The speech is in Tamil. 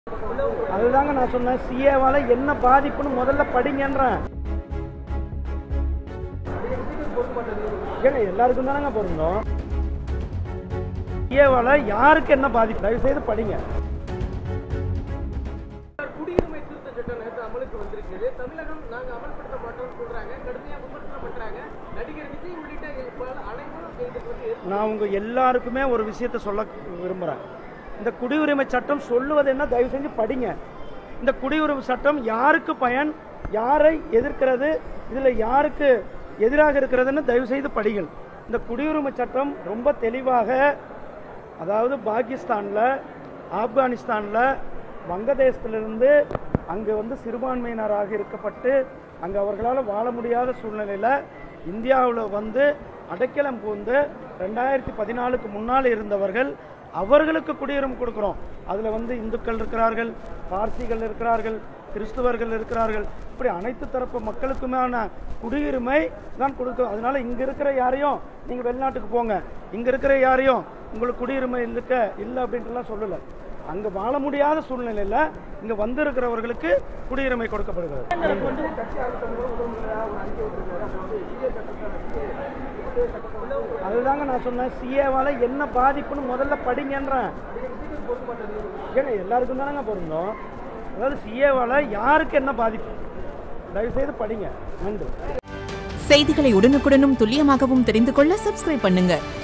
அதுதாங்க நான் சொன்னேன் சிஏவால என்ன பாதிப்புன்னு முதல்ல படிங்கன்றேன் ஏங்க எல்லாருக்கும் தானங்க பொருந்தோம் சிஏவால யாருக்கு என்ன பாதிப்பு தயவு செய்து படிங்க குடியுரிமை திருத்த சட்டம் நேற்று அமலுக்கு வந்திருக்குது தமிழகம் நாங்க அமல்படுத்த மாட்டோம்னு சொல்றாங்க கடுமையா விமர்சனம் பண்றாங்க நடிகர் விஜய் உள்ளிட்ட பல அனைவரும் இதுக்கு வந்து எதிர்ப்பு நான் உங்க எல்லாருக்குமே ஒரு விஷயத்த சொல்ல விரும்புகிறேன் இந்த குடியுரிமை சட்டம் சொல்லுவது என்ன தயவு செஞ்சு படிங்க இந்த குடியுரிமை சட்டம் யாருக்கு பயன் யாரை எதிர்க்கிறது இதில் யாருக்கு எதிராக இருக்கிறதுன்னு தயவு செய்து படிங்கள் இந்த குடியுரிமை சட்டம் ரொம்ப தெளிவாக அதாவது பாகிஸ்தானில் ஆப்கானிஸ்தானில் வங்கதேசத்திலிருந்து அங்கே வந்து சிறுபான்மையினராக இருக்கப்பட்டு அங்கே அவர்களால் வாழ முடியாத சூழ்நிலையில் இந்தியாவில் வந்து அடைக்கலம் பூந்து ரெண்டாயிரத்தி பதினாலுக்கு முன்னால் இருந்தவர்கள் அவர்களுக்கு குடியுரிமை கொடுக்குறோம் அதில் வந்து இந்துக்கள் இருக்கிறார்கள் பார்சிகள் இருக்கிறார்கள் கிறிஸ்துவர்கள் இருக்கிறார்கள் இப்படி அனைத்து தரப்பு மக்களுக்குமான குடியுரிமை தான் கொடுக்கும் அதனால இங்க இருக்கிற யாரையும் நீங்க வெளிநாட்டுக்கு போங்க இங்க இருக்கிற யாரையும் உங்களுக்கு குடியுரிமை இருக்க இல்லை அப்படின்ட்டுலாம் சொல்லல அங்க வாழ முடியாத சூழ்நிலையில இங்க வந்திருக்கிறவர்களுக்கு குடியுரிமை கொடுக்கப்படுகிறது அதுதாங்க நான் சொன்னேன் சிஏவால என்ன பாதிப்புன்னு முதல்ல படிங்கன்றேன் ஏங்க எல்லாருக்கும் தானங்க பொருந்தோம் அதாவது சிஏவால யாருக்கு என்ன பாதிப்பு தயவு செய்து படிங்க நன்றி செய்திகளை உடனுக்குடனும் துல்லியமாகவும் தெரிந்து கொள்ள சப்ஸ்கிரைப் பண்ணுங்க